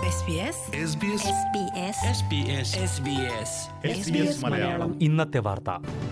SBS SBS SBS Malayalam ഇന്നത്തെ വാർത്ത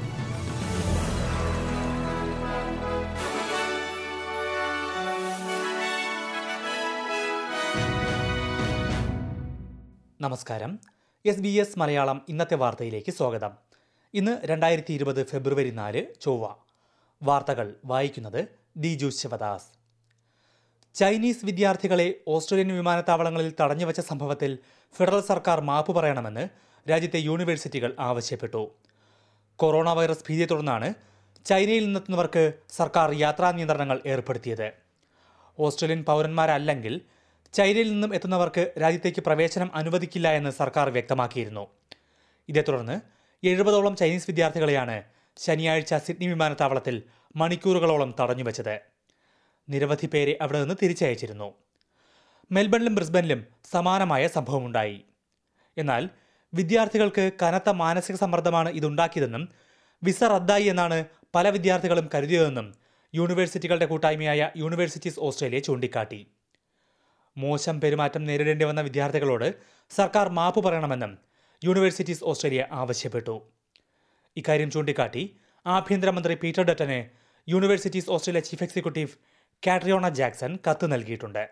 നമസ്കാരം എസ് ബി എസ് മലയാളം ഇന്നത്തെ വാർത്തയിലേക്ക് സ്വാഗതം ഇന്ന് രണ്ടായിരത്തി ഇരുപത് ഫെബ്രുവരി നാല് ചൊവ്വ വാർത്തകൾ വായിക്കുന്നത് ദിജു ശിവദാസ് ചൈനീസ് വിദ്യാർത്ഥികളെ ഓസ്ട്രേലിയൻ വിമാനത്താവളങ്ങളിൽ തടഞ്ഞുവച്ച സംഭവത്തിൽ ഫെഡറൽ സർക്കാർ മാപ്പ് പറയണമെന്ന് രാജ്യത്തെ യൂണിവേഴ്സിറ്റികൾ ആവശ്യപ്പെട്ടു കൊറോണ വൈറസ് ഭീതിയെ തുടർന്നാണ് ചൈനയിൽ നിന്നെത്തുന്നവർക്ക് സർക്കാർ യാത്രാ നിയന്ത്രണങ്ങൾ ഏർപ്പെടുത്തിയത് ഓസ്ട്രേലിയൻ പൗരന്മാരല്ലെങ്കിൽ ചൈനയിൽ നിന്നും എത്തുന്നവർക്ക് രാജ്യത്തേക്ക് പ്രവേശനം അനുവദിക്കില്ല എന്ന് സർക്കാർ വ്യക്തമാക്കിയിരുന്നു ഇതേ തുടർന്ന് എഴുപതോളം ചൈനീസ് വിദ്യാർത്ഥികളെയാണ് ശനിയാഴ്ച സിഡ്നി വിമാനത്താവളത്തിൽ മണിക്കൂറുകളോളം തടഞ്ഞുവച്ചത് നിരവധി പേരെ അവിടെ നിന്ന് തിരിച്ചയച്ചിരുന്നു മെൽബണിലും ബ്രിസ്ബനിലും സമാനമായ സംഭവമുണ്ടായി എന്നാൽ വിദ്യാർത്ഥികൾക്ക് കനത്ത മാനസിക സമ്മർദ്ദമാണ് ഇതുണ്ടാക്കിയതെന്നും വിസ റദ്ദായി എന്നാണ് പല വിദ്യാർത്ഥികളും കരുതിയതെന്നും യൂണിവേഴ്സിറ്റികളുടെ കൂട്ടായ്മയായ യൂണിവേഴ്സിറ്റീസ് ഓസ്ട്രേലിയ ചൂണ്ടിക്കാട്ടി മോശം പെരുമാറ്റം നേരിടേണ്ടി വന്ന വിദ്യാർത്ഥികളോട് സർക്കാർ മാപ്പ് പറയണമെന്നും യൂണിവേഴ്സിറ്റീസ് ഓസ്ട്രേലിയ ആവശ്യപ്പെട്ടു ഇക്കാര്യം ചൂണ്ടിക്കാട്ടി ആഭ്യന്തരമന്ത്രി പീറ്റർ ഡറ്റന് universities Australia chief executive Catriona Jackson കത്ത് നൽകിയിട്ടുണ്ട്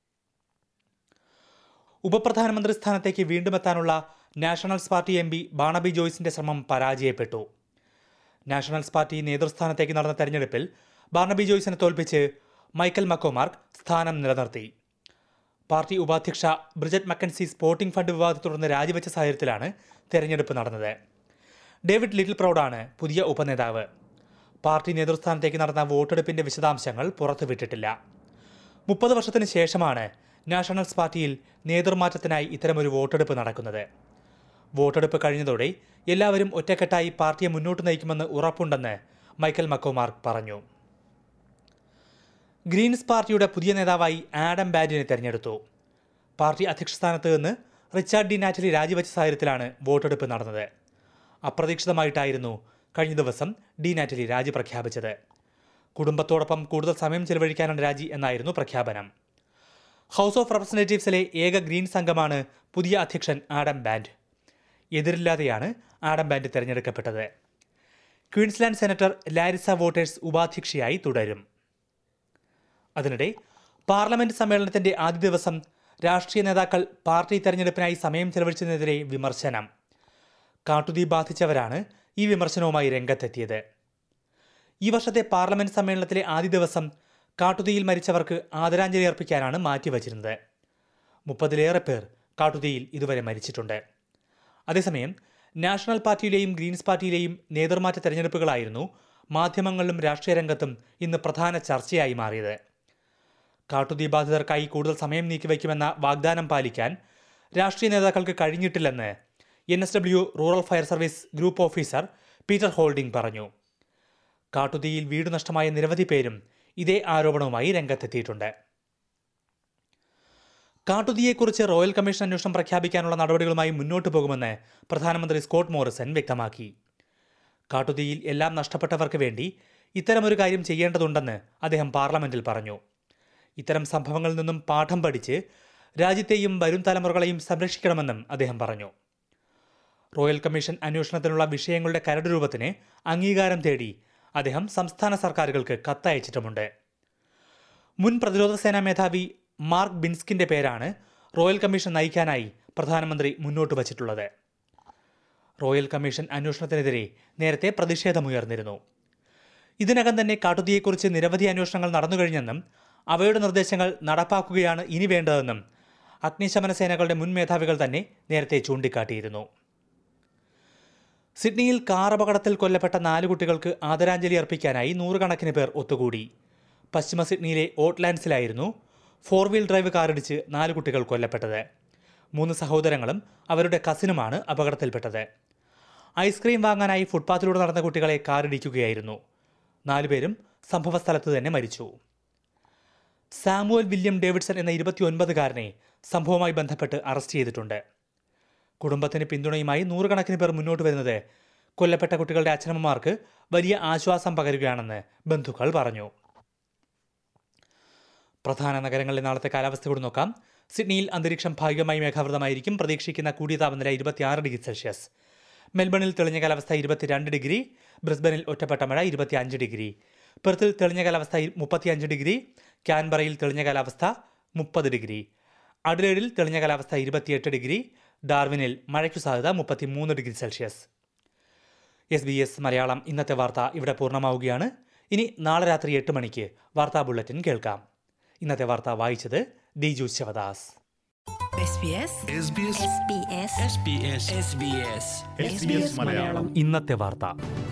ഉപപ്രധാനമന്ത്രി സ്ഥാനത്തേക്ക് വീണ്ടും എത്താനുള്ള Nationals party M P Barnaby ജോയ്സിന്റെ ശ്രമം പരാജയപ്പെട്ടു നാഷണൽസ് പാർട്ടി നേതൃസ്ഥാനത്തേക്ക് നടന്ന തെരഞ്ഞെടുപ്പിൽ ബാർണബി ജോയ്സിനെ തോൽപ്പിച്ച് മൈക്കൽ മക്കോമാർക്ക് സ്ഥാനം നിലനിർത്തി പാർട്ടി ഉപാധ്യക്ഷ ബ്രിജറ്റ് മക്കൻസി സ്പോർട്ടിംഗ് ഫണ്ട് വിവാദത്തെ തുടർന്ന് രാജിവെച്ച സാഹചര്യത്തിലാണ് തെരഞ്ഞെടുപ്പ് നടന്നത് ഡേവിഡ് ലിറ്റിൽ പ്രൗഡാണ് പുതിയ ഉപനേതാവ് പാർട്ടി നേതൃസ്ഥാനത്തേക്ക് നടന്ന വോട്ടെടുപ്പിന്റെ വിശദാംശങ്ങൾ പുറത്തുവിട്ടിട്ടില്ല മുപ്പത് വർഷത്തിന് ശേഷമാണ് നാഷണൽസ് പാർട്ടിയിൽ നേതൃമാറ്റത്തിനായി ഇത്തരമൊരു വോട്ടെടുപ്പ് നടക്കുന്നത് വോട്ടെടുപ്പ് കഴിഞ്ഞതോടെ എല്ലാവരും ഒറ്റക്കെട്ടായി പാർട്ടിയെ മുന്നോട്ട് നയിക്കുമെന്ന് ഉറപ്പുണ്ടെന്ന് മൈക്കൽ മക്കോമാർക്ക് പറഞ്ഞു ഗ്രീൻസ് പാർട്ടിയുടെ പുതിയ നേതാവായി ആഡം ബാഡിനെ തെരഞ്ഞെടുത്തു പാർട്ടി അധ്യക്ഷ സ്ഥാനത്ത് നിന്ന് റിച്ചാർഡ് ഡി നാറ്റലി രാജിവെച്ച സാഹചര്യത്തിലാണ് വോട്ടെടുപ്പ് നടന്നത് അപ്രതീക്ഷിതമായിട്ടായിരുന്നു കഴിഞ്ഞ ദിവസം ഡി നാറ്റലി രാജി പ്രഖ്യാപിച്ചത് കുടുംബത്തോടൊപ്പം കൂടുതൽ സമയം ചെലവഴിക്കാനാണ് രാജി എന്നായിരുന്നു പ്രഖ്യാപനം ഹൗസ് ഓഫ് റെപ്രസെൻറ്റേറ്റീവ്സിലെ ഏക ഗ്രീൻസ് അംഗമാണ് പുതിയ അധ്യക്ഷൻ ആഡം ബാൻഡ് എതിരില്ലാതെയാണ് ആഡം ബാൻഡ് തെരഞ്ഞെടുക്കപ്പെട്ടത് ക്വീൻസ്ലാൻഡ് സെനറ്റർ ലാരിസ വോട്ടേഴ്സ് ഉപാധ്യക്ഷയായി തുടരും അതിനിടെ പാർലമെന്റ് സമ്മേളനത്തിന്റെ ആദ്യ ദിവസം രാഷ്ട്രീയ നേതാക്കൾ പാർട്ടി തെരഞ്ഞെടുപ്പിനായി സമയം ചെലവഴിച്ചതിനെതിരെ വിമർശനം കാട്ടുതീ ബാധിച്ചവരാണ് ഈ വിമർശനവുമായി രംഗത്തെത്തിയത് ഈ വർഷത്തെ പാർലമെന്റ് സമ്മേളനത്തിലെ ആദ്യ ദിവസം കാട്ടുതീയിൽ മരിച്ചവർക്ക് ആദരാഞ്ജലി അർപ്പിക്കാനാണ് മാറ്റിവച്ചിരുന്നത് മുപ്പതിലേറെ പേർ കാട്ടുതീയിൽ ഇതുവരെ മരിച്ചിട്ടുണ്ട് അതേസമയം നാഷണൽ പാർട്ടിയിലെയും ഗ്രീൻസ് പാർട്ടിയിലെയും നേതൃമാറ്റ തെരഞ്ഞെടുപ്പുകളായിരുന്നു മാധ്യമങ്ങളിലും രാഷ്ട്രീയ രംഗത്തും ഇന്ന് പ്രധാന ചർച്ചയായി മാറിയത് കാട്ടുതീ ബാധിതർക്കായി കൂടുതൽ സമയം നീക്കിവയ്ക്കുമെന്ന വാഗ്ദാനം പാലിക്കാൻ രാഷ്ട്രീയ നേതാക്കൾക്ക് കഴിഞ്ഞിട്ടില്ലെന്ന് N S W rural fire service group officer Peter Holding പറഞ്ഞു കാട്ടുതീയിൽ വീട് നഷ്ടമായ നിരവധി പേരും ഇതേ ആരോപണവുമായി രംഗത്തെത്തിയിട്ടുണ്ട് കാട്ടുതീയെക്കുറിച്ച് റോയൽ കമ്മീഷൻ അന്വേഷണം പ്രഖ്യാപിക്കാനുള്ള നടപടികളുമായി മുന്നോട്ടു പോകുമെന്ന് പ്രധാനമന്ത്രി സ്കോട്ട് മോറിസൺ വ്യക്തമാക്കി കാട്ടുതീയിൽ എല്ലാം നഷ്ടപ്പെട്ടവർക്ക് വേണ്ടി ഇത്തരമൊരു കാര്യം ചെയ്യേണ്ടതുണ്ടെന്ന് അദ്ദേഹം പാർലമെന്റിൽ പറഞ്ഞു ഇത്തരം സംഭവങ്ങളിൽ നിന്നും പാഠം പഠിച്ച് രാജ്യത്തെയും വരും തലമുറകളെയും സംരക്ഷിക്കണമെന്നും അദ്ദേഹം പറഞ്ഞു റോയൽ കമ്മീഷൻ അന്വേഷണത്തിനുള്ള വിഷയങ്ങളുടെ കരട് രൂപത്തിന് അംഗീകാരം തേടി അദ്ദേഹം സംസ്ഥാന സർക്കാരുകൾക്ക് കത്തയച്ചിട്ടുമുണ്ട് മുൻ പ്രതിരോധ സേനാ മേധാവി മാർക്ക് ബിൻസ്കിന്റെ പേരാണ് റോയൽ കമ്മീഷൻ നയിക്കാനായി പ്രധാനമന്ത്രി മുന്നോട്ട് വച്ചിട്ടുള്ളത് റോയൽ കമ്മീഷൻ അന്വേഷണത്തിനെതിരെ നേരത്തെ പ്രതിഷേധമുയർന്നിരുന്നു ഇതിനകം തന്നെ കാട്ടുതീയെക്കുറിച്ച് നിരവധി അന്വേഷണങ്ങൾ നടന്നുകഴിഞ്ഞെന്നും അവയുടെ നിർദ്ദേശങ്ങൾ നടപ്പാക്കുകയാണ് ഇനി വേണ്ടതെന്നും അഗ്നിശമന സേനകളുടെ മുൻ മേധാവികൾ തന്നെ നേരത്തെ ചൂണ്ടിക്കാട്ടിയിരുന്നു സിഡ്നിയിൽ കാർ അപകടത്തിൽ കൊല്ലപ്പെട്ട നാല് കുട്ടികൾക്ക് ആദരാഞ്ജലി അർപ്പിക്കാനായി നൂറുകണക്കിന് പേർ ഒത്തുകൂടി പശ്ചിമ സിഡ്നിയിലെ ഓട്ട്ലാൻഡ്സിലായിരുന്നു ഫോർ വീൽ ഡ്രൈവ് കാറിടിച്ച് നാല് കുട്ടികൾ കൊല്ലപ്പെട്ടത് മൂന്ന് സഹോദരങ്ങളും അവരുടെ കസിനുമാണ് അപകടത്തിൽപ്പെട്ടത് ഐസ്ക്രീം വാങ്ങാനായി ഫുട്പാത്തിലൂടെ നടന്ന കുട്ടികളെ കാറിടിക്കുകയായിരുന്നു നാലുപേരും സംഭവസ്ഥലത്ത് തന്നെ മരിച്ചു സാമുവൽ വില്യം ഡേവിഡ്സൺ എന്ന ഇരുപത്തിയൊൻപതുകാരനെ സംഭവവുമായി ബന്ധപ്പെട്ട് അറസ്റ്റ് ചെയ്തിട്ടുണ്ട് കുടുംബത്തിന് പിന്തുണയുമായി നൂറുകണക്കിന് പേർ മുന്നോട്ട് വരുന്നത് കൊല്ലപ്പെട്ട കുട്ടികളുടെ അച്ഛനമ്മമാർക്ക് വലിയ ആശ്വാസം പകരുകയാണെന്ന് ബന്ധുക്കൾ പറഞ്ഞു പ്രധാന നഗരങ്ങളിലെ നാളത്തെ കാലാവസ്ഥ കൂടി നോക്കാം സിഡ്നിയിൽ അന്തരീക്ഷം ഭാഗികമായി മേഘാവൃതമായിരിക്കും പ്രതീക്ഷിക്കുന്ന കൂടിയ താപനില ഇരുപത്തിയാറ് ഡിഗ്രി സെൽഷ്യസ് മെൽബണിൽ തെളിഞ്ഞ കാലാവസ്ഥ ഇരുപത്തിരണ്ട് ഡിഗ്രി ബ്രിസ്ബനിൽ ഒറ്റപ്പെട്ട മഴ ഇരുപത്തിയഞ്ച് ഡിഗ്രി പെർത്തിൽ തെളിഞ്ഞ കാലാവസ്ഥ മുപ്പത്തിയഞ്ച് ഡിഗ്രി ക്യാൻബറയിൽ തെളിഞ്ഞ കാലാവസ്ഥ മുപ്പത് ഡിഗ്രി അഡ്ലേഡിൽ തെളിഞ്ഞ കാലാവസ്ഥ ഇരുപത്തിയെട്ട് ഡിഗ്രി ഡാർവിനിൽ മഴയ്ക്കു സാധ്യത മുപ്പത്തിമൂന്ന് degree Celsius S B S Malayalam ഇന്നത്തെ വാർത്ത ഇവിടെ പൂർണ്ണമാവുകയാണ് ഇനി നാളെ രാത്രി എട്ട് മണിക്ക് വാർത്താ ബുള്ളറ്റിൻ കേൾക്കാം ഇന്നത്തെ വാർത്ത വായിച്ചത് Diju Sivadas SBS SBS SBS SBS SBS Malayalam ഇന്നത്തെ വാർത്ത